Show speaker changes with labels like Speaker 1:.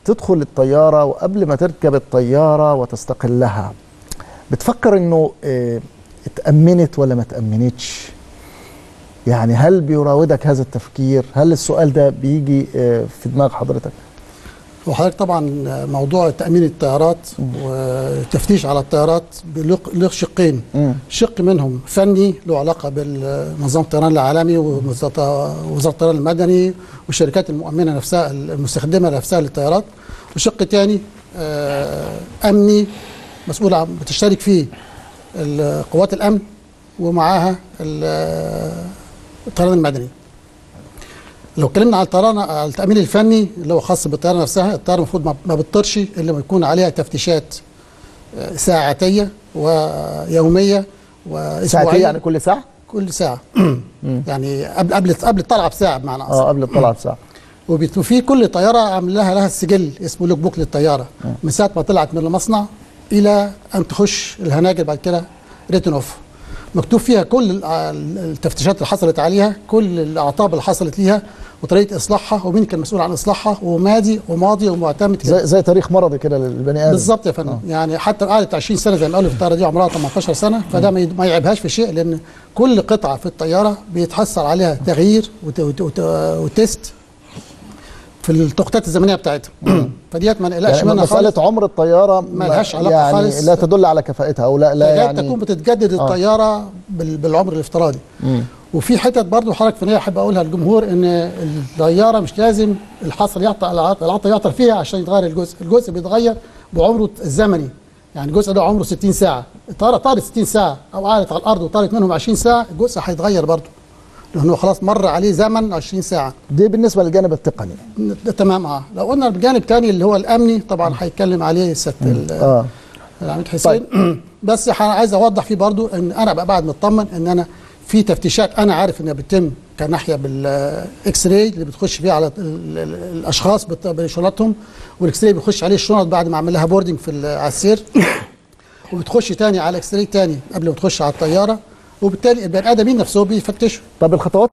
Speaker 1: تدخل الطياره وقبل ما تركب الطياره وتستقلها بتفكر انه اه اتامنت ولا ما اتامنتش يعني هل بيراودك هذا التفكير هل السؤال ده بيجي اه في دماغ حضرتك
Speaker 2: وحضرتك طبعا موضوع تامين الطيارات والتفتيش على الطيارات له شقين شق منهم فني له علاقه بنظام الطيران العالمي ووزاره الطيران المدني والشركات المؤمنه نفسها المستخدمه نفسها للطيارات وشق ثاني امني مسؤول عن بتشترك فيه قوات الامن ومعاها الطيران المدني لو اتكلمنا على الطيران على التامين الفني اللي هو خاص بالطياره نفسها الطياره المفروض ما بتطيرش الا لما يكون عليها تفتيشات ساعتيه ويوميه واسبوعيه
Speaker 1: ساعتيه يعني كل ساعه
Speaker 2: كل ساعه يعني قبل قبل قبل الطلعه بساعه بمعنى اصح
Speaker 1: اه قبل الطلعه بساعه
Speaker 2: وفي كل طياره عامل لها لها السجل اسمه لوك بوك للطياره من ساعه ما طلعت من المصنع الى ان تخش الهناجر بعد كده ريتن اوف مكتوب فيها كل التفتيشات اللي حصلت عليها كل الاعطاب اللي حصلت ليها وطريقه اصلاحها ومين كان مسؤول عن اصلاحها وماضي وماضي ومعتمد
Speaker 1: زي, زي تاريخ مرضي كده للبني ادم
Speaker 2: بالظبط يا فندم آه. يعني حتى قعدت 20 سنه زي ما قالوا في الطياره دي عمرها 18 سنه فده ما يعيبهاش في شيء لان كل قطعه في الطياره بيتحصل عليها تغيير وت وت وت وتست في التوقيتات الزمنيه بتاعتها فديت ما نقلقش
Speaker 1: يعني
Speaker 2: منها
Speaker 1: مساله
Speaker 2: خالص
Speaker 1: عمر الطياره
Speaker 2: ما لهاش علاقه
Speaker 1: يعني
Speaker 2: خالص
Speaker 1: لا تدل على كفاءتها او لا لا
Speaker 2: يعني
Speaker 1: يعني
Speaker 2: تكون بتتجدد الطياره بال- بالعمر الافتراضي
Speaker 1: مم.
Speaker 2: وفي حتت برضه حضرتك فنيه احب اقولها للجمهور ان الطياره مش لازم الحصر يعطى العطى يعطى فيها عشان يتغير الجزء، الجزء بيتغير بعمره الزمني يعني الجزء ده عمره 60 ساعه، الطياره طارت 60 ساعه او قعدت على الارض وطارت منهم 20 ساعه الجزء هيتغير برضه لانه خلاص مر عليه زمن 20 ساعه
Speaker 1: دي بالنسبه للجانب التقني
Speaker 2: ده تمام اه لو قلنا الجانب الثاني اللي هو الامني طبعا هيتكلم عليه ست ال-
Speaker 1: اه
Speaker 2: العميد حسين بس ح- عايز اوضح فيه برضو ان انا بقى بعد مطمن ان انا في تفتيشات انا عارف انها بتتم كناحيه بالاكس راي اللي بتخش فيها على ال- ال- الاشخاص بت- بشنطهم والاكس راي بيخش عليه الشنط بعد ما اعمل لها بوردنج في ال- على السير وبتخش تاني على اكس راي تاني قبل ما تخش على الطياره وبالتالي البني ادمين نفسهم بيفتشوا
Speaker 1: طب الخطوات